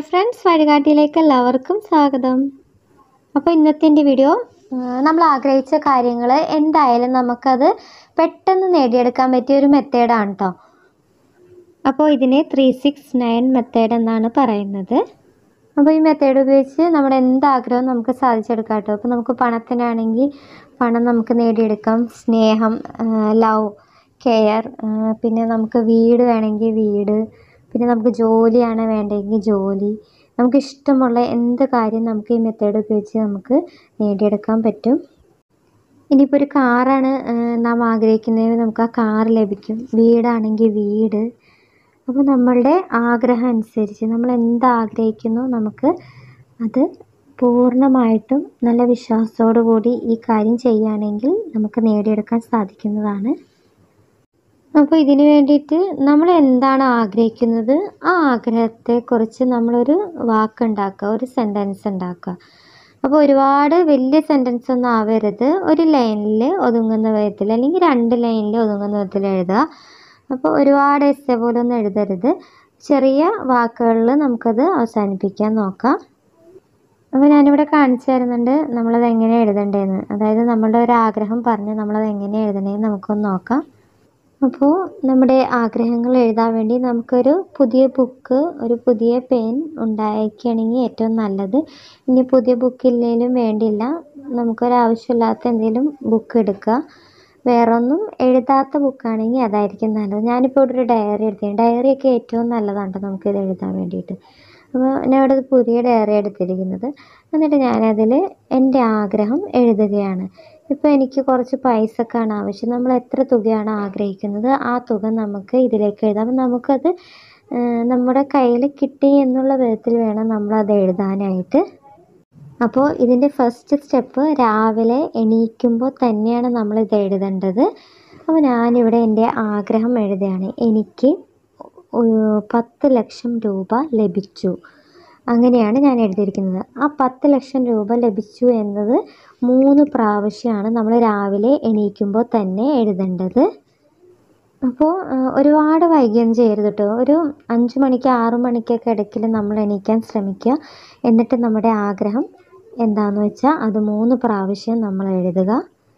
hi friends വഴികാട്ടിയിലേക്ക് എല്ലാവർക്കും സ്വാഗതം അപ്പോൾ ഇന്നത്തെ എൻ്റെ വീഡിയോ നമ്മൾ ആഗ്രഹിച്ച കാര്യങ്ങൾ എന്തായാലും നമുക്കത് പെട്ടെന്ന് നേടിയെടുക്കാൻ പറ്റിയ ഒരു മെത്തേഡാണ് കേട്ടോ അപ്പോൾ ഇതിനെ ത്രീ സിക്സ് നയൻ മെത്തേഡ് എന്നാണ് പറയുന്നത് അപ്പോൾ ഈ മെത്തേഡ് ഉപയോഗിച്ച് നമ്മുടെ എന്ത് ആഗ്രഹവും നമുക്ക് സാധിച്ചെടുക്കാം കേട്ടോ അപ്പോൾ നമുക്ക് പണത്തിനാണെങ്കിൽ പണം നമുക്ക് നേടിയെടുക്കാം സ്നേഹം ലവ് കെയർ പിന്നെ നമുക്ക് വീട് വേണമെങ്കിൽ വീട് പിന്നെ നമുക്ക് ജോലിയാണ് വേണ്ടതെങ്കിൽ ജോലി നമുക്ക് ഇഷ്ടമുള്ള എന്ത് കാര്യം നമുക്ക് ഈ മെത്തേഡ് ഉപയോഗിച്ച് നമുക്ക് നേടിയെടുക്കാൻ പറ്റും ഇനിയിപ്പോൾ ഒരു കാറാണ് നാം ആഗ്രഹിക്കുന്നതെങ്കിൽ നമുക്ക് ആ കാർ ലഭിക്കും വീടാണെങ്കിൽ വീട് അപ്പോൾ നമ്മളുടെ ആഗ്രഹം അനുസരിച്ച് നമ്മൾ എന്ത് ആഗ്രഹിക്കുന്നോ നമുക്ക് അത് പൂർണ്ണമായിട്ടും നല്ല വിശ്വാസത്തോടു കൂടി ഈ കാര്യം ചെയ്യുകയാണെങ്കിൽ നമുക്ക് നേടിയെടുക്കാൻ സാധിക്കുന്നതാണ് അപ്പോൾ ഇതിന് വേണ്ടിയിട്ട് നമ്മൾ എന്താണ് ആഗ്രഹിക്കുന്നത് ആ ആഗ്രഹത്തെക്കുറിച്ച് നമ്മളൊരു വാക്കുണ്ടാക്കുക ഒരു സെൻറ്റൻസ് ഉണ്ടാക്കുക അപ്പോൾ ഒരുപാട് വലിയ സെൻറ്റൻസ് ഒന്നും ആവരുത് ഒരു ലൈനിൽ ഒതുങ്ങുന്ന വിധത്തിൽ അല്ലെങ്കിൽ രണ്ട് ലൈനിൽ ഒതുങ്ങുന്ന വിധത്തിൽ എഴുതുക അപ്പോൾ ഒരുപാട് എസ്സെ പോലൊന്നും എഴുതരുത് ചെറിയ വാക്കുകളിൽ നമുക്കത് അവസാനിപ്പിക്കാൻ നോക്കാം അപ്പോൾ ഞാനിവിടെ കാണിച്ചു തരുന്നുണ്ട് നമ്മളത് എങ്ങനെ എഴുതണ്ടേന്ന് അതായത് നമ്മളുടെ ഒരു ആഗ്രഹം പറഞ്ഞ് നമ്മളത് എങ്ങനെ എഴുതണേന്ന് നമുക്കൊന്ന് നോക്കാം അപ്പോൾ നമ്മുടെ ആഗ്രഹങ്ങൾ എഴുതാൻ വേണ്ടി നമുക്കൊരു പുതിയ ബുക്ക് ഒരു പുതിയ പെൻ ഉണ്ടായിരിക്കുകയാണെങ്കിൽ ഏറ്റവും നല്ലത് ഇനി പുതിയ ബുക്ക് ഇല്ലെങ്കിലും വേണ്ടില്ല നമുക്കൊരാവശ്യമില്ലാത്ത എന്തെങ്കിലും ബുക്ക് എടുക്കുക വേറൊന്നും എഴുതാത്ത ബുക്കാണെങ്കിൽ അതായിരിക്കും നല്ലത് ഞാനിപ്പോൾ ഇവിടെ ഒരു ഡയറി എടുത്തിട്ടുണ്ട് ഡയറിയൊക്കെ ഏറ്റവും നല്ലതാണ് നമുക്കിത് എഴുതാൻ വേണ്ടിയിട്ട് അപ്പോൾ ഞാൻ ഇവിടെ ഒരു പുതിയ ഡയറി എടുത്തിരിക്കുന്നത് എന്നിട്ട് ഞാനതിൽ എൻ്റെ ആഗ്രഹം എഴുതുകയാണ് ഇപ്പോൾ എനിക്ക് കുറച്ച് പൈസക്കാണ് ആവശ്യം നമ്മൾ എത്ര തുകയാണ് ആഗ്രഹിക്കുന്നത് ആ തുക നമുക്ക് ഇതിലേക്ക് എഴുതാം അപ്പം നമുക്കത് നമ്മുടെ കയ്യിൽ കിട്ടി എന്നുള്ള വിധത്തിൽ വേണം നമ്മളത് എഴുതാനായിട്ട് അപ്പോൾ ഇതിൻ്റെ ഫസ്റ്റ് സ്റ്റെപ്പ് രാവിലെ എണീക്കുമ്പോൾ തന്നെയാണ് നമ്മളിത് എഴുതേണ്ടത് അപ്പോൾ ഞാനിവിടെ എൻ്റെ ആഗ്രഹം എഴുതുകയാണ് എനിക്ക് പത്ത് ലക്ഷം രൂപ ലഭിച്ചു അങ്ങനെയാണ് ഞാൻ എഴുതിയിരിക്കുന്നത് ആ പത്ത് ലക്ഷം രൂപ ലഭിച്ചു എന്നത് മൂന്ന് പ്രാവശ്യമാണ് നമ്മൾ രാവിലെ എണീക്കുമ്പോൾ തന്നെ എഴുതേണ്ടത് അപ്പോൾ ഒരുപാട് വൈകിയൊന്നും ചെയ്യരുത് കേട്ടോ ഒരു അഞ്ച് മണിക്ക് ആറു മണിക്കൊക്കെ ഇടയ്ക്കിൽ നമ്മൾ എണീക്കാൻ ശ്രമിക്കുക എന്നിട്ട് നമ്മുടെ ആഗ്രഹം എന്താണെന്ന് വെച്ചാൽ അത് മൂന്ന് പ്രാവശ്യം നമ്മൾ എഴുതുക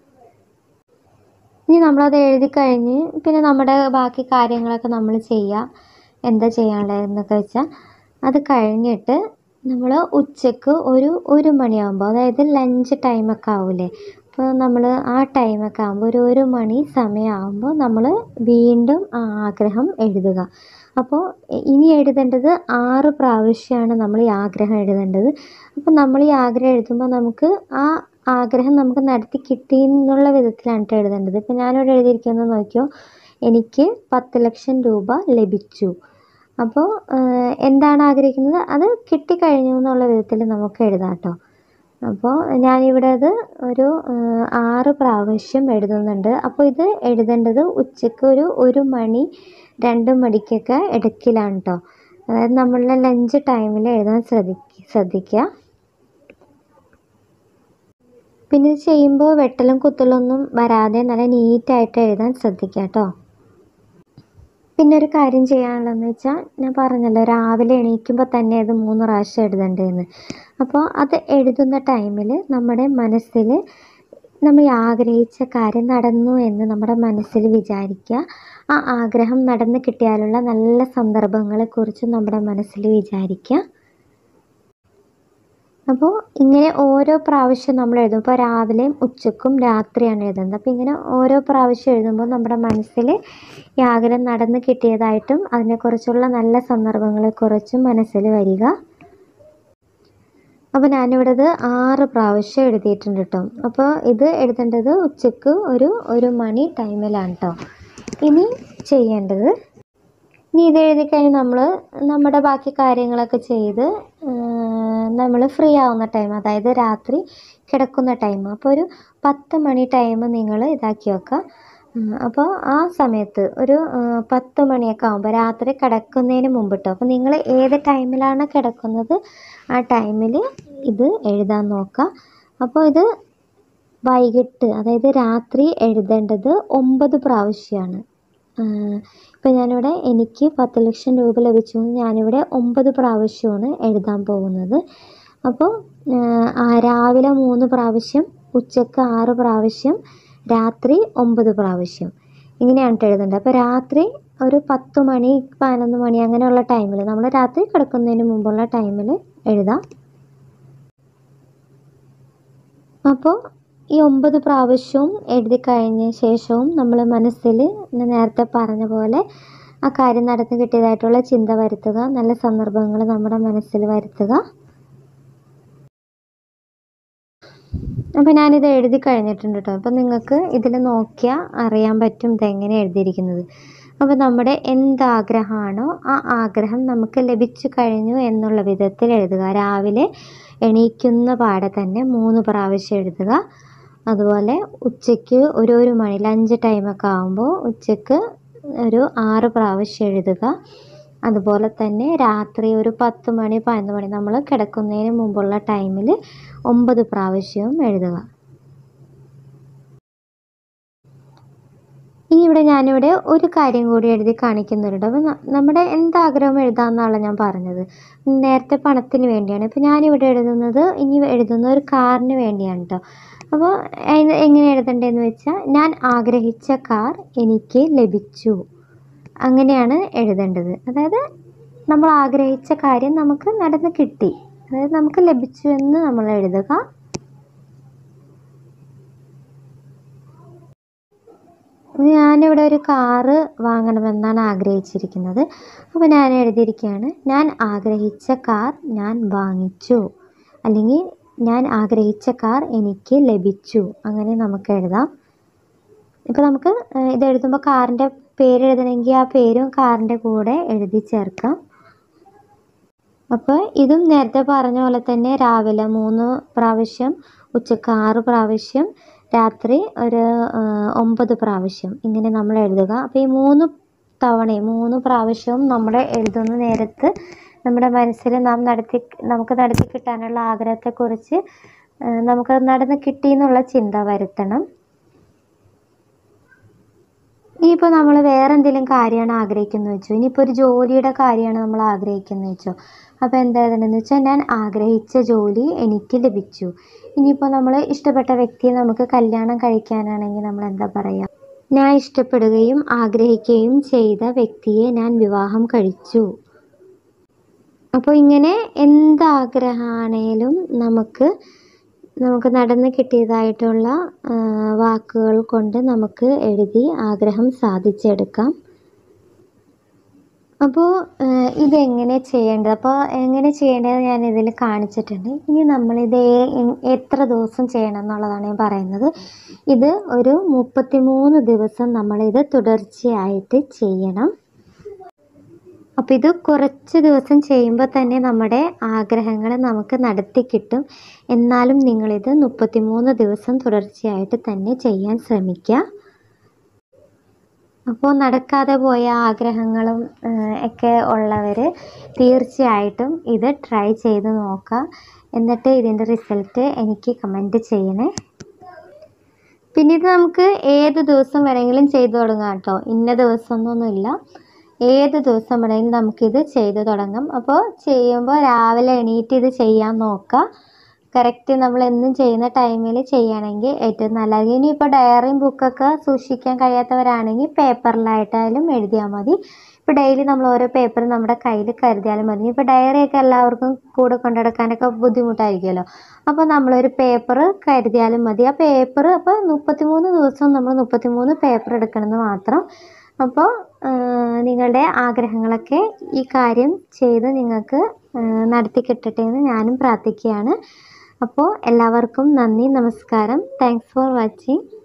ഇനി നമ്മളത് എഴുതി കഴിഞ്ഞ് പിന്നെ നമ്മുടെ ബാക്കി കാര്യങ്ങളൊക്കെ നമ്മൾ ചെയ്യുക എന്താ ചെയ്യാനുള്ളതെന്നൊക്കെ വെച്ചാൽ അത് കഴിഞ്ഞിട്ട് നമ്മൾ ഉച്ചക്ക് ഒരു ഒരു മണിയാകുമ്പോൾ അതായത് ലഞ്ച് ടൈമൊക്കെ ആവില്ലേ അപ്പോൾ നമ്മൾ ആ ടൈമൊക്കെ ആകുമ്പോൾ ഒരു ഒരു മണി സമയമാകുമ്പോൾ നമ്മൾ വീണ്ടും ആ ആഗ്രഹം എഴുതുക അപ്പോൾ ഇനി എഴുതേണ്ടത് ആറ് പ്രാവശ്യമാണ് നമ്മൾ ഈ ആഗ്രഹം എഴുതേണ്ടത് അപ്പോൾ നമ്മൾ ഈ ആഗ്രഹം എഴുതുമ്പോൾ നമുക്ക് ആ ആഗ്രഹം നമുക്ക് നടത്തി കിട്ടി എന്നുള്ള വിധത്തിലാണ് കേട്ടോ എഴുതേണ്ടത് ഇപ്പോൾ ഞാനിവിടെ എഴുതിയിരിക്കുന്നത് നോക്കിയോ എനിക്ക് പത്ത് ലക്ഷം രൂപ ലഭിച്ചു അപ്പോൾ എന്താണ് ആഗ്രഹിക്കുന്നത് അത് കിട്ടിക്കഴിഞ്ഞു എന്നുള്ള വിധത്തിൽ നമുക്ക് എഴുതാം കേട്ടോ അപ്പോൾ ഞാനിവിടെ അത് ഒരു ആറ് പ്രാവശ്യം എഴുതുന്നുണ്ട് അപ്പോൾ ഇത് എഴുതേണ്ടത് ഉച്ചയ്ക്ക് ഒരു ഒരു മണി രണ്ട് മണിക്കൊക്കെ ഇടയ്ക്കിലാണ് കേട്ടോ അതായത് നമ്മളുടെ ലഞ്ച് ടൈമിൽ എഴുതാൻ ശ്രദ്ധിക്കുക ശ്രദ്ധിക്കുക പിന്നെ ഇത് ചെയ്യുമ്പോൾ വെട്ടലും കുത്തലൊന്നും വരാതെ നല്ല നീറ്റായിട്ട് എഴുതാൻ ശ്രദ്ധിക്കുക കേട്ടോ പിന്നെ ഒരു കാര്യം ചെയ്യാനുള്ളതെന്ന് വെച്ചാൽ ഞാൻ പറഞ്ഞല്ലോ രാവിലെ എണീക്കുമ്പോൾ തന്നെ അത് മൂന്ന് പ്രാവശ്യം എഴുതേണ്ടതെന്ന് അപ്പോൾ അത് എഴുതുന്ന ടൈമിൽ നമ്മുടെ മനസ്സിൽ നമ്മൾ ആഗ്രഹിച്ച കാര്യം നടന്നു എന്ന് നമ്മുടെ മനസ്സിൽ വിചാരിക്കുക ആ ആഗ്രഹം നടന്നു കിട്ടിയാലുള്ള നല്ല സന്ദർഭങ്ങളെക്കുറിച്ച് നമ്മുടെ മനസ്സിൽ വിചാരിക്കുക അപ്പോൾ ഇങ്ങനെ ഓരോ പ്രാവശ്യം നമ്മൾ എഴുതും ഇപ്പോൾ രാവിലെയും ഉച്ചക്കും രാത്രിയാണ് എഴുതുന്നത് അപ്പോൾ ഇങ്ങനെ ഓരോ പ്രാവശ്യം എഴുതുമ്പോൾ നമ്മുടെ മനസ്സിൽ ഈ ആഗ്രഹം നടന്ന് കിട്ടിയതായിട്ടും അതിനെക്കുറിച്ചുള്ള നല്ല സന്ദർഭങ്ങളെക്കുറിച്ചും മനസ്സിൽ വരിക അപ്പോൾ ഞാനിവിടെ ഇത് ആറ് പ്രാവശ്യം എഴുതിയിട്ടുണ്ട് കേട്ടോ അപ്പോൾ ഇത് എഴുതേണ്ടത് ഉച്ചക്ക് ഒരു ഒരു മണി ടൈമിലാണ് കേട്ടോ ഇനി ചെയ്യേണ്ടത് ഇനി ഇത് എഴുതി കഴിഞ്ഞ് നമ്മൾ നമ്മുടെ ബാക്കി കാര്യങ്ങളൊക്കെ ചെയ്ത് നമ്മൾ ഫ്രീ ആവുന്ന ടൈം അതായത് രാത്രി കിടക്കുന്ന ടൈം അപ്പോൾ ഒരു പത്ത് മണി ടൈം നിങ്ങൾ ഇതാക്കി വെക്കുക അപ്പോൾ ആ സമയത്ത് ഒരു പത്ത് മണിയൊക്കെ ആകുമ്പോൾ രാത്രി കിടക്കുന്നതിന് മുമ്പ് കേട്ടോ അപ്പോൾ നിങ്ങൾ ഏത് ടൈമിലാണ് കിടക്കുന്നത് ആ ടൈമിൽ ഇത് എഴുതാൻ നോക്കുക അപ്പോൾ ഇത് വൈകിട്ട് അതായത് രാത്രി എഴുതേണ്ടത് ഒമ്പത് പ്രാവശ്യമാണ് ഇപ്പം ഞാനിവിടെ എനിക്ക് പത്ത് ലക്ഷം രൂപ ലഭിച്ചു എന്ന് ഞാനിവിടെ ഒമ്പത് പ്രാവശ്യമാണ് എഴുതാൻ പോകുന്നത് അപ്പോൾ ആ രാവിലെ മൂന്ന് പ്രാവശ്യം ഉച്ചക്ക് ആറ് പ്രാവശ്യം രാത്രി ഒമ്പത് പ്രാവശ്യം ഇങ്ങനെയാണ് ട്ടോ എഴുതേണ്ടത് അപ്പോൾ രാത്രി ഒരു പത്ത് മണി പതിനൊന്ന് മണി അങ്ങനെയുള്ള ടൈമിൽ നമ്മൾ രാത്രി കിടക്കുന്നതിന് മുമ്പുള്ള ടൈമിൽ എഴുതാം അപ്പോൾ ഈ ഒമ്പത് പ്രാവശ്യവും എഴുതി കഴിഞ്ഞ ശേഷവും നമ്മൾ മനസ്സിൽ ഞാൻ നേരത്തെ പറഞ്ഞ പോലെ ആ കാര്യം നടന്നു കിട്ടിയതായിട്ടുള്ള ചിന്ത വരുത്തുക നല്ല സന്ദർഭങ്ങൾ നമ്മുടെ മനസ്സിൽ വരുത്തുക അപ്പോൾ ഞാനിത് എഴുതി കഴിഞ്ഞിട്ടുണ്ട് കേട്ടോ അപ്പോൾ നിങ്ങൾക്ക് ഇതിൽ നോക്കിയാൽ അറിയാൻ പറ്റും ഇതെങ്ങനെ എഴുതിയിരിക്കുന്നത് അപ്പോൾ നമ്മുടെ എന്താഗ്രഹമാണോ ആ ആഗ്രഹം നമുക്ക് ലഭിച്ചു കഴിഞ്ഞു എന്നുള്ള വിധത്തിൽ എഴുതുക രാവിലെ എണീക്കുന്ന പാടെ തന്നെ മൂന്ന് പ്രാവശ്യം എഴുതുക അതുപോലെ ഉച്ചയ്ക്ക് ഒരു ഒരു മണി ലഞ്ച് ടൈമൊക്കെ ആകുമ്പോൾ ഉച്ചയ്ക്ക് ഒരു ആറ് പ്രാവശ്യം എഴുതുക അതുപോലെ തന്നെ രാത്രി ഒരു പത്ത് മണി പതിനൊന്ന് മണി നമ്മൾ കിടക്കുന്നതിന് മുമ്പുള്ള ടൈമിൽ ഒമ്പത് പ്രാവശ്യവും എഴുതുക ഇനി ഇവിടെ ഞാനിവിടെ ഒരു കാര്യം കൂടി എഴുതി കാണിക്കുന്നുണ്ട് അപ്പോൾ നമ്മുടെ എന്താഗ്രഹം എഴുതാമെന്നാണ് ഞാൻ പറഞ്ഞത് നേരത്തെ പണത്തിന് വേണ്ടിയാണ് ഇപ്പോൾ ഞാനിവിടെ എഴുതുന്നത് ഇനി എഴുതുന്ന ഒരു കാറിന് വേണ്ടിയാണ് കേട്ടോ അപ്പോൾ എങ്ങനെ എഴുതണ്ടേന്ന് വെച്ചാൽ ഞാൻ ആഗ്രഹിച്ച കാർ എനിക്ക് ലഭിച്ചു അങ്ങനെയാണ് എഴുതേണ്ടത് അതായത് നമ്മൾ ആഗ്രഹിച്ച കാര്യം നമുക്ക് നടന്ന് കിട്ടി അതായത് നമുക്ക് ലഭിച്ചു എന്ന് നമ്മൾ എഴുതുക ഞാനിവിടെ ഒരു കാറ് വാങ്ങണമെന്നാണ് ആഗ്രഹിച്ചിരിക്കുന്നത് അപ്പോൾ ഞാൻ എഴുതിയിരിക്കുകയാണ് ഞാൻ ആഗ്രഹിച്ച കാർ ഞാൻ വാങ്ങിച്ചു അല്ലെങ്കിൽ ഞാൻ ആഗ്രഹിച്ച കാർ എനിക്ക് ലഭിച്ചു അങ്ങനെ നമുക്ക് എഴുതാം ഇപ്പോൾ നമുക്ക് ഇത് എഴുതുമ്പോൾ കാറിൻ്റെ പേര് എഴുതണമെങ്കിൽ ആ പേരും കാറിൻ്റെ കൂടെ എഴുതി ചേർക്കാം അപ്പോൾ ഇതും നേരത്തെ പറഞ്ഞ പോലെ തന്നെ രാവിലെ മൂന്ന് പ്രാവശ്യം ഉച്ചക്ക് ആറ് പ്രാവശ്യം രാത്രി ഒരു ഒമ്പത് പ്രാവശ്യം ഇങ്ങനെ നമ്മൾ എഴുതുക അപ്പോൾ ഈ മൂന്ന് തവണയും മൂന്ന് പ്രാവശ്യവും നമ്മൾ എഴുതുന്ന നേരത്ത് നമ്മുടെ മനസ്സിൽ നാം നടത്തി നമുക്ക് നടത്തി കിട്ടാനുള്ള ആഗ്രഹത്തെക്കുറിച്ച് നമുക്കത് നടന്ന് കിട്ടി എന്നുള്ള ചിന്ത വരുത്തണം ഇനിയിപ്പോൾ നമ്മൾ വേറെ എന്തെങ്കിലും കാര്യമാണ് ആഗ്രഹിക്കുന്നത് വെച്ചോ ഇനിയിപ്പോൾ ഒരു ജോലിയുടെ കാര്യമാണ് നമ്മൾ ആഗ്രഹിക്കുന്നത് വെച്ചോ അപ്പോൾ എന്താ എഴുതണമെന്ന് വെച്ചാൽ ഞാൻ ആഗ്രഹിച്ച ജോലി എനിക്ക് ലഭിച്ചു ഇനിയിപ്പോൾ നമ്മൾ ഇഷ്ടപ്പെട്ട വ്യക്തിയെ നമുക്ക് കല്യാണം കഴിക്കാനാണെങ്കിൽ നമ്മൾ എന്താ പറയുക ഞാൻ ഇഷ്ടപ്പെടുകയും ആഗ്രഹിക്കുകയും ചെയ്ത വ്യക്തിയെ ഞാൻ വിവാഹം കഴിച്ചു അപ്പോൾ ഇങ്ങനെ എന്താഗ്രഹമാണേലും നമുക്ക് നമുക്ക് നടന്ന് കിട്ടിയതായിട്ടുള്ള വാക്കുകൾ കൊണ്ട് നമുക്ക് എഴുതി ആഗ്രഹം സാധിച്ചെടുക്കാം അപ്പോൾ ഇതെങ്ങനെ ചെയ്യേണ്ടത് അപ്പോൾ എങ്ങനെ ചെയ്യേണ്ടത് ഞാൻ ഇതിൽ കാണിച്ചിട്ടുണ്ട് ഇനി നമ്മളിത് എത്ര ദിവസം ചെയ്യണം എന്നുള്ളതാണ് ഞാൻ പറയുന്നത് ഇത് ഒരു മുപ്പത്തിമൂന്ന് ദിവസം നമ്മളിത് തുടർച്ചയായിട്ട് ചെയ്യണം അപ്പോൾ ഇത് കുറച്ച് ദിവസം ചെയ്യുമ്പോൾ തന്നെ നമ്മുടെ ആഗ്രഹങ്ങൾ നമുക്ക് നടത്തി കിട്ടും എന്നാലും നിങ്ങളിത് മുപ്പത്തിമൂന്ന് ദിവസം തുടർച്ചയായിട്ട് തന്നെ ചെയ്യാൻ ശ്രമിക്കുക അപ്പോൾ നടക്കാതെ പോയ ആഗ്രഹങ്ങളും ഒക്കെ ഉള്ളവർ തീർച്ചയായിട്ടും ഇത് ട്രൈ ചെയ്ത് നോക്കുക എന്നിട്ട് ഇതിൻ്റെ റിസൾട്ട് എനിക്ക് കമൻറ്റ് ചെയ്യണേ പിന്നെ ഇത് നമുക്ക് ഏത് ദിവസം വേണമെങ്കിലും ചെയ്തു തുടങ്ങാം കേട്ടോ ഇന്ന ദിവസമൊന്നുമില്ല ഏത് ദിവസം വേണമെങ്കിലും നമുക്കിത് ചെയ്തു തുടങ്ങാം അപ്പോൾ ചെയ്യുമ്പോൾ രാവിലെ എണീറ്റ് ഇത് ചെയ്യാൻ നോക്കുക കറക്റ്റ് നമ്മൾ എന്നും ചെയ്യുന്ന ടൈമിൽ ചെയ്യുകയാണെങ്കിൽ ഏറ്റവും നല്ലത് ഇനിയിപ്പോൾ ഡയറിയും ബുക്കൊക്കെ സൂക്ഷിക്കാൻ കഴിയാത്തവരാണെങ്കിൽ പേപ്പറിലായിട്ടായാലും എഴുതിയാൽ മതി ഇപ്പോൾ ഡെയിലി നമ്മൾ ഓരോ പേപ്പർ നമ്മുടെ കയ്യിൽ കരുതിയാലും മതി ഇപ്പോൾ ഡയറിയൊക്കെ എല്ലാവർക്കും കൂടെ കൊണ്ടുനടക്കാനൊക്കെ ബുദ്ധിമുട്ടായിരിക്കുമല്ലോ അപ്പോൾ നമ്മളൊരു പേപ്പർ കരുതിയാലും മതി ആ പേപ്പർ അപ്പോൾ മുപ്പത്തിമൂന്ന് ദിവസം നമ്മൾ മുപ്പത്തിമൂന്ന് പേപ്പർ എടുക്കണമെന്ന് മാത്രം അപ്പോൾ നിങ്ങളുടെ ആഗ്രഹങ്ങളൊക്കെ ഈ കാര്യം ചെയ്ത് നിങ്ങൾക്ക് നടത്തി കിട്ടട്ടെ എന്ന് ഞാനും പ്രാർത്ഥിക്കുകയാണ് അപ്പോൾ എല്ലാവർക്കും നന്ദി നമസ്കാരം താങ്ക്സ് ഫോർ വാച്ചിങ്